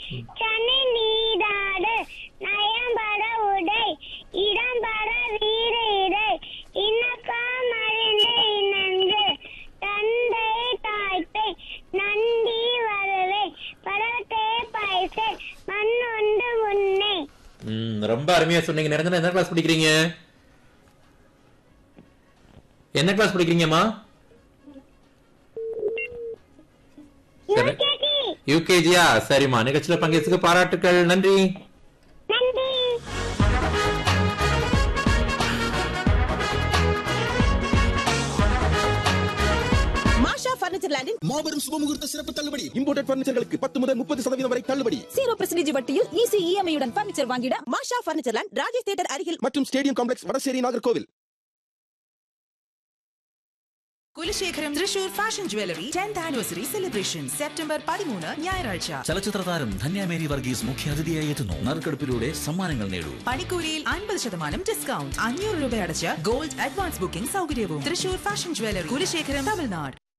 சனி நீராடு நயம்பட உடை இடம்பட வீர இடை இனக்கா மருந்து இணந்து தந்தை தாய்ப்பை நந்தி வரவை படத்தே பைசை மண்ணொண்டு முன்னே ம் ரொம்ப அருமையா சொன்னீங்க நிரஞ்சனா என்ன கிளாஸ் படிக்கிறீங்க என்ன கிளாஸ் படிக்கிறீங்கம்மா சரி யுகேஜி யூகேஜியா சரிம்மா நிகழ்ச்சியில பங்கேற்றதுக்கு பாராட்டுக்கள் நன்றி நன்றி மாஷா பர்னிச்சர் லேண்டின் மாபெரும் சுபமுகூர்த்த சிறப்பு தள்ளுபடி இம்போர்ட்டட் பர்னிச்சர்களுக்கு பத்து முதல் முப்பது சதவீதம் வரை தள்ளுபடி ஜீரோ பர்சன்டேஜ் வட்டியில் ஈஸி இஎம்ஐயுடன் பர்னிச்சர் வாங்கிட Masha furniture land Rajesh theatre அருகில் மற்றும் stadium complex Vadasery Nagercoil Kulasekharam Thrissur fashion jewellery tenth anniversary celebration September പതിമൂന്ന് ഞായറാഴ്ച ചലച്ചിത്ര താരം ധന്യ മേരി വർഗീസ് മുഖ്യാതിഥിയായി എത്തുന്നു നറുക്കെടുപ്പിലൂടെ സമ്മാനങ്ങൾ നേടൂ പണിക്കൂലിയിൽ അൻപത് ശതമാനം ഡിസ്കൗണ്ട് അഞ്ഞൂറ് രൂപ അടച്ച് ഗോൾഡ് അഡ്വാൻസ് ബുക്കിംഗ് സൗകര്യവും തൃശൂർ ഫാഷൻ ജ്വല്ലറി കുലശേഖരം തമിഴ്നാട്